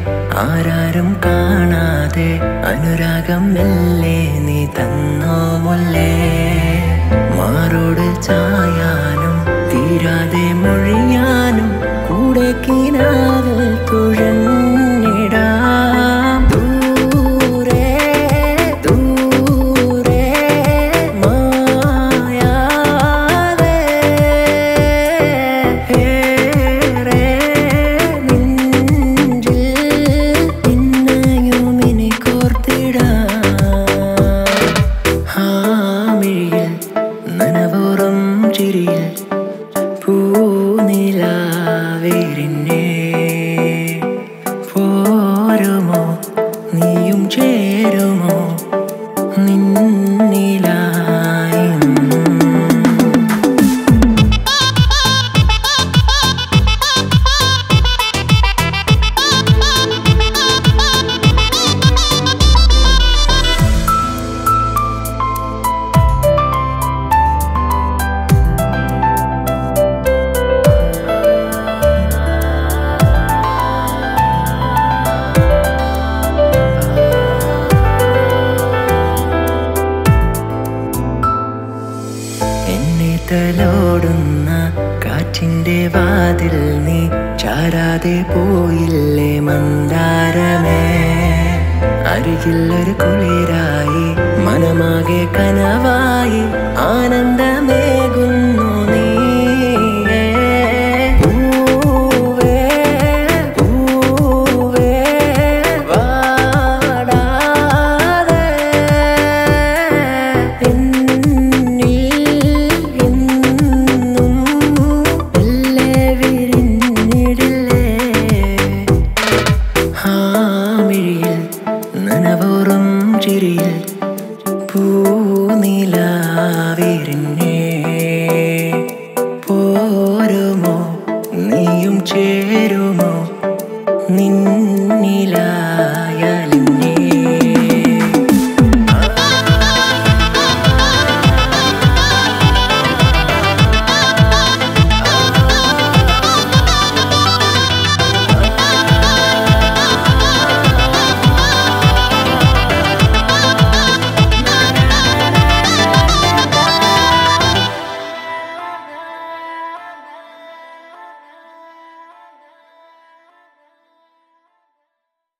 ആരാരും കാണാതെ അനുരാഗം മെല്ലെ നീ തന്നോ മുല്ലേ മാറോട് ചായാനും തീരാതെ മൊഴിയാനും കൂടെ കിനാവിൽ തുഴഞ്ഞിടാം ദൂരെ ദൂരെ മായാതെ ഏറെ നെഞ്ചിൽ പിന്നെയും ഇനി കോർത്തിടാം ഹാമിഴിയിൽ നനവോറും ചിരിയിൽ പൂനിലാവേരിന്നെ പോരുമോ നീയും ചേരുമോ നിന്നിലായും എന്നെ തലോടുന്ന കാറ്റിന്റെ വാതിൽ നീ ചാരാതെ പോയില്ലേ മന്ദാരമേ അരികിൽ ഒരു കുളിരായി മനമാകെ കനവായി ആനന്ദമേകുന്നു നീ പൂവേ പൂവേ വാടാതെ എന്നിൽ എന്നും മെല്ലെ വിരിഞ്ഞിടില്ലേ ഹാമിഴിയിൽ നനവോറും ചിരിയിൽ